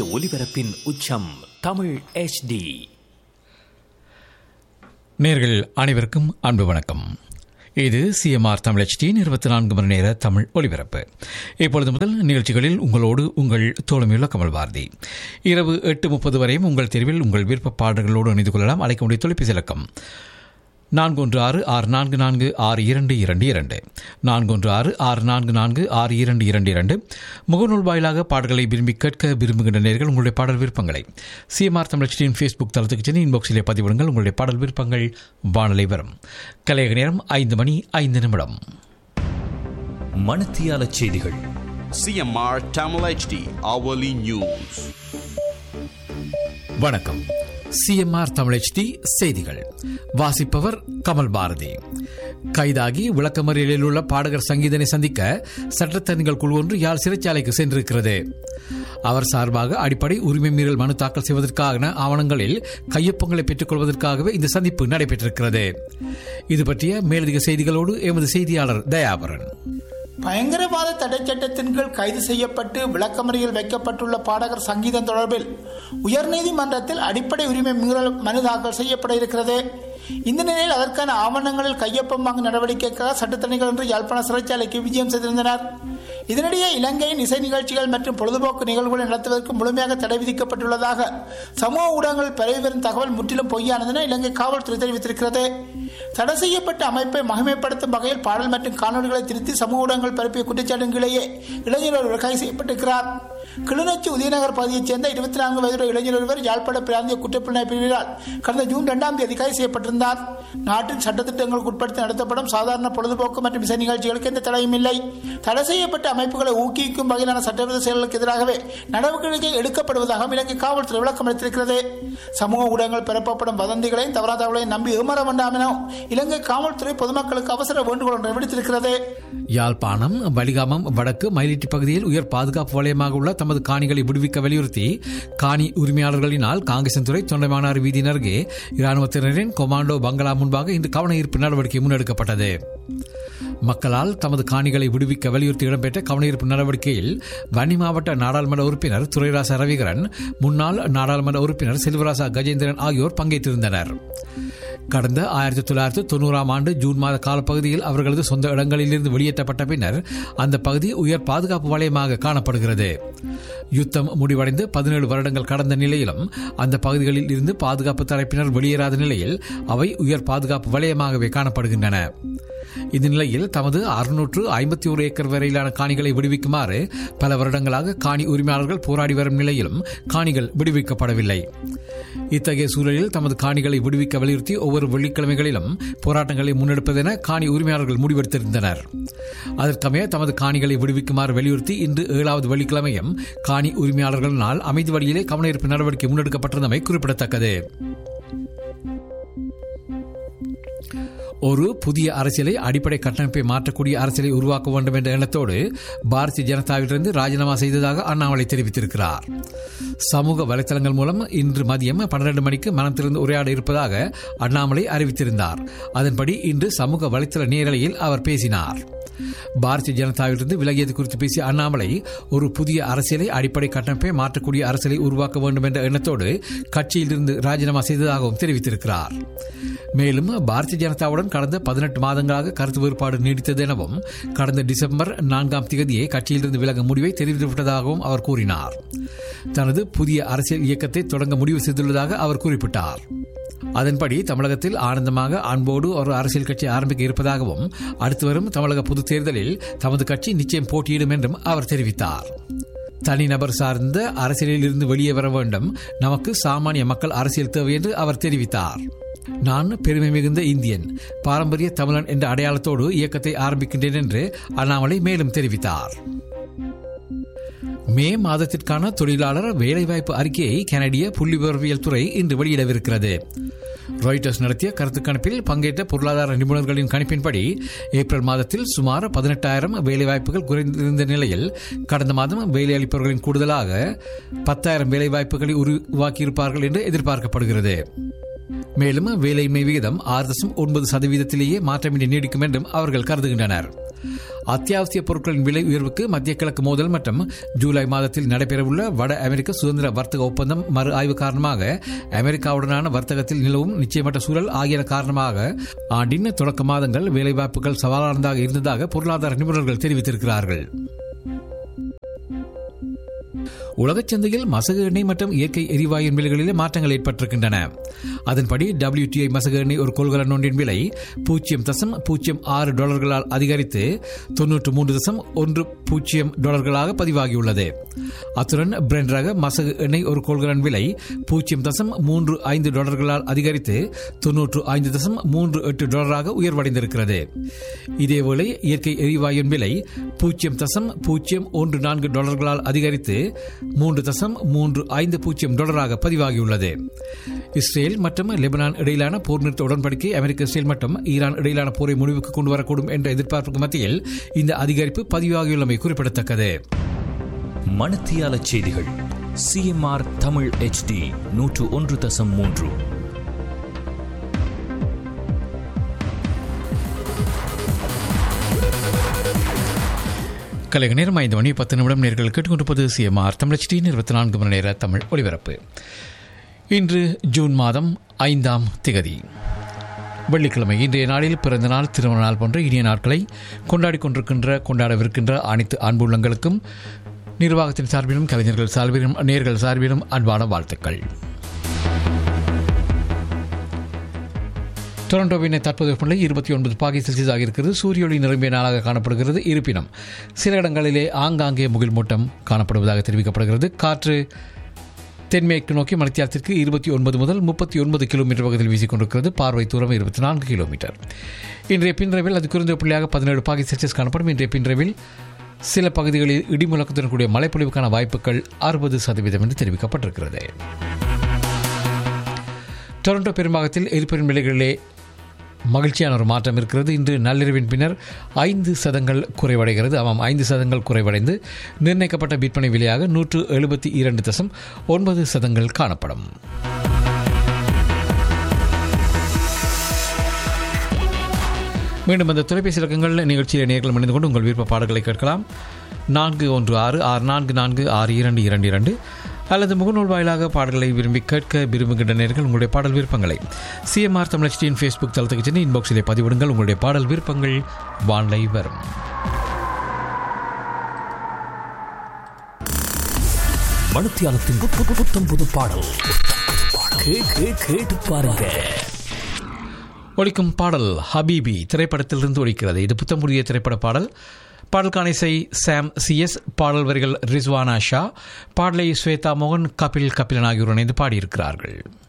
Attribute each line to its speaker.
Speaker 1: ஒலிபரப்பின் உச்சம் தமிழ் HD
Speaker 2: நேர்கள் அனைவருக்கும் அன்பு வணக்கம் இது சிஎம்ஆர் தமிழ் HDயின் இருபத்தி நான்கு மணி நேர தமிழ் ஒலிபரப்பு இப்பொழுது முதல் நிகழ்ச்சிகளில் உங்களோடு உங்கள் தோழமையுள்ள கமல் பாரதி இரவு எட்டு முப்பது வரையும் உங்கள் தெருவில் உங்கள் விருப்ப பாடல்களோடு இணைந்து கொள்ளலாம் அழைக்க முடிய தொலைபேசி இலக்கம் நான்கு ஒன்று ஆறு ஆறு நான்கு நான்கு ஆறு இரண்டு இரண்டு இரண்டு நான்கு ஒன்று ஆறு ஆறு நான்கு நான்கு ஆறு இரண்டு இரண்டு இரண்டு முகநூல் வாயிலாக பாடல்களை விரும்பி கேட்க விரும்புகின்ற நேர்கள் உங்களுடைய பாடல் விருப்பங்களை சிஎம்ஆர் தமிழச்சியின் ஃபேஸ்புக் தளத்துக்கு சென்று இன்பாக்ஸிலே பதிவிடுங்கள் உங்களுடைய பாடல் விருப்பங்கள் வானலை வரும் கலையக நேரம் ஐந்து மணி ஐந்து நிமிடம்
Speaker 1: மணத்தியால செய்திகள்
Speaker 3: CMR Tamil HD hourly news.
Speaker 2: வணக்கம் சிஎம்ஆர் தமிழச்டி செய்திகள் வாசிப்பவர் கமல் பாரதி கைதாகி விளக்கமறியலில் உள்ள பாடகர் சங்கீதனை சந்திக்க சட்டத்தரணிகள் குழு ஒன்று யாழ் சிறைச்சாலைக்கு சென்றிருக்கிறது அவர் சார்பாக அடிப்படை உரிமை மீறல் மனு தாக்கல் செய்வதற்கான ஆவணங்களில் கையொப்பங்களை பெற்றுக் கொள்வதற்காகவே இந்த சந்திப்பு நடைபெற்றிருக்கிறது இது பற்றிய மேலதிக செய்திகளோடு எமது செய்தியாளர் தயாபரன்
Speaker 4: பயங்கரவாத தடை சட்டத்தின் கீழ் கைது செய்யப்பட்டு விளக்கமறியல் வைக்கப்பட்டுள்ள பாடகர் சங்கீதம் தொடர்பில் உயர்நீதிமன்றத்தில் அடிப்படை உரிமை மீறல் மனு தாக்கல் செய்யப்பட இருக்கிறது இந்த நிலையில் அதற்கான ஆவணங்களில் கையொப்பம் வாங்கும் நடவடிக்கைக்காக சட்டத்தணிகள் என்று யாழ்ப்பாண சிறைச்சாலைக்கு விஜயம் செய்திருந்தனர் இதனிடையே இலங்கையின் இசை நிகழ்ச்சிகள் மற்றும் பொழுதுபோக்கு நிகழ்வுகளை நடத்துவதற்கு முழுமையாக தடை விதிக்கப்பட்டுள்ளதாக சமூக ஊடகங்கள் பரவி வரும் தகவல் முற்றிலும் பொய்யானதென இலங்கை காவல்துறை தெரிவித்திருக்கிறது தடை செய்யப்பட்ட அமைப்பை மகிமைப்படுத்தும் வகையில் பாடல் மற்றும் காணொலிகளை திருத்தி சமூக ஊடகங்கள் பரப்பிய குற்றச்சாட்டின் கீழேயே இளைஞர் ஒருவர் கைது செய்யப்பட்டிருக்கிறார் கிளிநொச்சி உதயநகர் பகுதியைச் சேர்ந்த இருபத்தி நான்கு வயதுடைய இளைஞர் ஒருவர் யாழ்ப்பாண பிராந்திய குற்றப்புலனாய்வு பிரிவினால் கடந்த ஜூன் இரண்டாம் தேதி கைது செய்யப்பட்டிருந்தார் நாட்டின் சட்டத்திட்டங்களுக்கு உட்படுத்தி நடத்தப்படும் சாதாரண பொழுதுபோக்கு மற்றும் இசை நிகழ்ச்சிகளுக்கு எந்த தடையும் இல்லை தடை செய்யப்பட்ட அமைப்புகளை ஊக்குவிக்கும் வகையிலான சட்டவிரோத செயல்களுக்கு எதிராகவே நடவடிக்கை எடுக்கப்படுவதாக இலங்கை காவல்துறை விளக்கம் அளித்திருக்கிறது சமூக ஊடகங்கள் பரப்பப்படும் வதந்திகளையும் தவறான தகவலையும் நம்பி ஏமாற வேண்டாம் என இலங்கை காவல்துறை பொதுமக்களுக்கு அவசர வேண்டுகோள் ஒன்றை விடுத்திருக்கிறது
Speaker 2: யாழ்ப்பாணம் வலிகாமம் வடக்கு மயிலிட்டி பகுதியில் உயர் பாதுகாப்பு வலயமாக உள்ள தமது காணிகளை விடுவிக்க வலியுறுத்தி காணி உரிமையாளர்களினால் காங்கேசன்துறை தொண்டைமானாறு வீதியின் அருகே இராணுவத்தினரின் கொமாண்டோ பங்களா முன்பாக இன்று கவன ஈர்ப்பு நடவடிக்கை முன்னெடுக்கப்பட்டது மக்களால் தமது காணிகளை விடுவிக்க வலியுறுத்தி இடம்பெற்ற கவனஈர்ப்பு நடவடிக்கையில் வன்னி மாவட்ட நாடாளுமன்ற உறுப்பினர் துரைராசா ரவிகரன் முன்னாள் நாடாளுமன்ற உறுப்பினர் செல்வராசா கஜேந்திரன் ஆகியோர் பங்கேற்றிருந்தனர் கடந்த ஆயிரத்தி தொள்ளாயிரத்தி தொண்ணூறாம் ஆண்டு ஜூன் மாத காலப்பகுதியில் அவர்களது சொந்த இடங்களிலிருந்து வெளியேற்றப்பட்ட பின்னர் அந்த பகுதி உயர் பாதுகாப்பு வலயமாக காணப்படுகிறது யுத்தம் முடிவடைந்து பதினேழு வருடங்கள் கடந்த நிலையிலும் அந்த பகுதிகளில் இருந்து பாதுகாப்பு தரப்பினர் வெளியேறாத நிலையில் அவை உயர் பாதுகாப்பு வலயமாகவே காணப்படுகின்றன இந்த நிலையில் தமது அறுநூற்று ஐம்பத்தி ஒரு ஏக்கர் வரையிலான காணிகளை விடுவிக்குமாறு பல வருடங்களாக காணி உரிமையாளர்கள் போராடி வரும் நிலையிலும் காணிகள் விடுவிக்கப்படவில்லை இத்தகைய சூழலில் தமது காணிகளை விடுவிக்க வலியுறுத்தி ஒவ்வொரு வெள்ளிக்கிழமைகளிலும் போராட்டங்களை முன்னெடுப்பதென காணி உரிமையாளர்கள் முடிவெடுத்திருந்தனர் அதற்கமைய தமது காணிகளை விடுவிக்குமாறு வலியுறுத்தி இன்று ஏழாவது வெள்ளிக்கிழமையும் காணி உரிமையாளர்களினால் அமைதி வழியிலே கவனஈர்ப்பு நடவடிக்கை முன்னெடுக்கப்பட்டிருந்தமை குறிப்பிடத்தக்கது ஒரு புதிய அரசியலை அடிப்படை கட்டமைப்பை மாற்றக்கூடிய அரசியலை உருவாக்க வேண்டும் என்ற எண்ணத்தோடு பாரதிய ஜனதாவிலிருந்து ராஜினாமா செய்ததாக அண்ணாமலை தெரிவித்திருக்கிறார் சமூக வலைதளங்கள் மூலம் இன்று மதியம் பன்னிரண்டு மணிக்கு மனம் திறந்து உரையாட இருப்பதாக அண்ணாமலை அறிவித்திருந்தார் அதன்படி இன்று சமூக வலைதள நேரலையில் அவர் பேசினார் பாரதிய ஜனதாவிலிருந்து விலகியது குறித்து பேசிய அண்ணாமலை ஒரு புதிய அரசியலை அடிப்படை கட்டமைப்பை மாற்றக்கூடிய அரசியலை உருவாக்க வேண்டும் என்ற எண்ணத்தோடு கட்சியிலிருந்து ராஜினாமா செய்ததாகவும் தெரிவித்திருக்கிறார் மேலும் பாரதிய ஜனதாவுடன் கடந்த பதினெட்டு மாதங்களாக கருத்து வேறுபாடு நீடித்தது எனவும் கடந்த டிசம்பர் நான்காம் தேதியை கட்சியிலிருந்து விலகும் முடிவை தெரிவித்துவிட்டதாகவும் அவர் கூறினார் தனது புதிய அரசியல் இயக்கத்தை தொடங்க முடிவு செய்துள்ளதாக அவர் குறிப்பிட்டார் அதன்படி தமிழகத்தில் ஆனந்தமாக அன்போடு ஒரு அரசியல் கட்சி ஆரம்பிக்க இருப்பதாகவும் அடுத்து வரும் தமிழக பொதுத் தேர்தலில் தமது கட்சி நிச்சயம் போட்டியிடும் என்றும் அவர் தெரிவித்தார் தனிநபர் சார்ந்த அரசியலில் இருந்து வெளியே வர வேண்டும் நமக்கு சாமானிய மக்கள் அரசியல் தேவை என்று அவர் தெரிவித்தார் நான் பெருமை மிகுந்த இந்தியன் பாரம்பரிய தமிழன் என்ற அடையாளத்தோடு இயக்கத்தை ஆரம்பிக்கின்றேன் என்று அண்ணாமலை மேலும் தெரிவித்தார் மே மாதத்திற்கான தொழிலாளர் வேலைவாய்ப்பு அறிக்கையை கனடிய புள்ளிவிவரவியல் துறை இன்று வெளியிடவிருக்கிறது ராய்டர்ஸ் நடத்திய கருத்து கணிப்பில் பங்கேற்ற பொருளாதார நிபுணர்களின் கணிப்பின்படி ஏப்ரல் மாதத்தில் சுமார் பதினெட்டாயிரம் வேலைவாய்ப்புகள் குறைந்திருந்த நிலையில் கடந்த மாதம் வேலையளிப்பவர்களின் கூடுதலாக பத்தாயிரம் வேலைவாய்ப்புகளை உருவாக்கியிருப்பார்கள் என்று எதிர்பார்க்கப்படுகிறது மேலும் வேலையின்மை விகிதம் ஆறு தசம் ஒன்பது சதவீதத்திலேயே மாற்றமின்றி நீடிக்கும் என்றும் அவர்கள் கருதுகின்றனர் அத்தியாவசிய பொருட்களின் விலை உயர்வுக்கு மத்திய கிழக்கு மோதல் மற்றும் ஜூலை மாதத்தில் நடைபெறவுள்ள வட அமெரிக்க சுதந்திர வர்த்தக ஒப்பந்தம் மறு ஆய்வு காரணமாக அமெரிக்காவுடனான வர்த்தகத்தில் நிலவும் நிச்சயமற்ற சூழல் ஆகியன காரணமாக ஆண்டின் தொடக்க மாதங்கள் வேலைவாய்ப்புகள் சவாலானதாக இருந்ததாக பொருளாதார நிபுணர்கள் தெரிவித்திருக்கிறார்கள் உலகச் சந்தையில் மசகு எண்ணெய் மற்றும் இயற்கை எரிவாயு விலைகளிலே மாற்றங்கள் ஏற்பட்டிருக்கின்றன அதன்படி WTI மசகு எண்ணெய் ஒரு கொள்கலன் ஒன்றின் விலை பூஜ்ஜியம் தசம் பூஜ்ஜியம் ஆறு டாலர்களால் அதிகரித்து தொன்னூற்று மூன்று தசம் ஒன்று பூஜ்ஜியம் டாலர்களாக பதிவாகியுள்ளது அத்துடன் பிரெண்ட் ரக மசகு எண்ணெய் ஒரு கொள்கலன் விலை பூஜ்ஜியம் தசம் மூன்று ஐந்து டாலர்களால் அதிகரித்து தொன்னூற்று ஐந்து தசம் மூன்று எட்டு டாலராக உயர்வடைந்திருக்கிறது இதேவேளை இயற்கை எரிவாயுவின் விலை பூஜ்ஜியம் தசம் பூஜ்ஜியம் ஒன்று நான்கு டாலர்களால் அதிகரித்து மூன்று தசம் மூன்று ஐந்து பூஜ்ஜியம் டாலராக பதிவாகியுள்ளது இஸ்ரேல் மற்றும் லெபனான் இடையிலான போர் நிறுத்த உடன்படிக்கை அமெரிக்க இஸ்ரேல் மற்றும் ஈரான் இடையிலான போரை முடிவுக்கு கொண்டு வரக்கூடும் என்ற எதிர்பார்ப்புக்கு மத்தியில் இந்த அதிகரிப்பு பதிவாகியுள்ளமை குறிப்பிடத்தக்கது
Speaker 1: மணத்தியால செய்திகள் சிஎம்ஆர் தமிழ் ஹெச்டி நூற்று ஒன்று தசம் மூன்று
Speaker 2: கலைக நேரம் ஐந்து மணி பத்து நிமிடம் நேர்கள் கேட்டுக்கொண்டிருப்பது சிஎம்ஆர் தமிழச்டி இருபத்தி நான்கு மணி நேர தமிழ் ஒலிபரப்பு இன்று ஜூன் மாதம் ஐந்தாம் திகதி வெள்ளிக்கிழமை இன்றைய நாளில் பிறந்த நாள் திருமண நாள் போன்ற இனிய நாட்களை கொண்டாடி கொண்டிருக்கின்ற கொண்டாடவிருக்கின்ற அனைத்து அன்புள்ளங்களுக்கும் நிர்வாகத்தின் சார்பிலும் கலைஞர்கள் சார்பிலும் நேர்கள் சார்பிலும் அன்பான வாழ்த்துக்கள் டொரண்டோவின் தற்போதைய வெப்பநிலை இருபத்தி ஒன்பது பாகை செல்சியஸ் ஆகியிருக்கிறது சூரிய ஒளி நிரம்பிய நாளாக காணப்படுகிறது இருப்பினும் சில இடங்களிலே ஆங்காங்கே முகில் மூட்டம் காணப்படுவதாக தெரிவிக்கப்படுகிறது காற்று தென்மேற்கு நோக்கி மணித்தியாலத்திற்கு இருபத்தி ஒன்பது முதல் முப்பத்தி ஒன்பது கிலோமீட்டர் பகுதியில் வீசிக்கொண்டிருக்கிறது பார்வை தூரம் இருபத்தி நான்கு கிலோமீட்டர் இன்றைய பின்ரவில் அது குறைந்த புள்ளியாக பதினேழு பாகை செல்சியஸ் காணப்படும் இன்றைய பின்ரவில் சில பகுதிகளில் இடிமுழக்கத்துடன் கூடிய மழைப்பொழிவுக்கான வாய்ப்புகள் அறுபது சதவீதம் என்று தெரிவிக்கப்பட்டிருக்கிறது டொரண்டோ பெரும்பாகத்தில் எரிபொருள் விலைகளிலே மகிழ்ச்சியான ஒரு மாற்றம் இருக்கிறது இன்று நள்ளிரவின் பின்னர் ஐந்து சதங்கள் குறைவடைகிறது ஆமாம் ஐந்து சதங்கள் குறைவடைந்து நிர்ணயிக்கப்பட்ட விற்பனை விலையாக நூற்று எழுபத்தி இரண்டு தசம் ஒன்பது சதங்கள் காணப்படும் மீண்டும் அந்த தொலைபேசி இலக்கங்கள் நிகழ்ச்சியில் நேர்கள் இணைந்து கொண்டு உங்கள் விருப்ப பாடல்களை கேட்கலாம் நான்கு ஒன்று ஆறு ஆறு நான்கு நான்கு ஆறு இரண்டு இரண்டு இரண்டு அல்லது முகநூல் வாயிலாக பாடல்களை விரும்பி கேட்க விரும்புகின்ற நேர்கள் உங்களுடைய பாடல் விருப்பங்களை சிஎம்ஆர் தமிழச்சியின் ஃபேஸ்புக் தளத்துக்கு சென்று இன்பாக்ஸிலே பதிவிடுங்கள் உங்களுடைய பாடல் விருப்பங்கள் வான்லை வரும்
Speaker 1: மணத்தியாலத்தின் பு- பு- புத்தம் புது பாடல் கே- கே- கேட்டு பாருங்க
Speaker 2: ஒலிக்கும் பாடல் ஹபீபி திரைப்படத்திலிருந்து ஒலிக்கிறது இது புத்தம் புதிய திரைப்பட பாடல் பாடலுக்கான இசை சாம் சிஎஸ் பாடல் வரிகள் ரிஸ்வானா ஷா பாடலை ஸ்வேதா மோகன் கபில் கபிலன் ஆகியோர் இணைந்து பாடியிருக்கிறார்கள்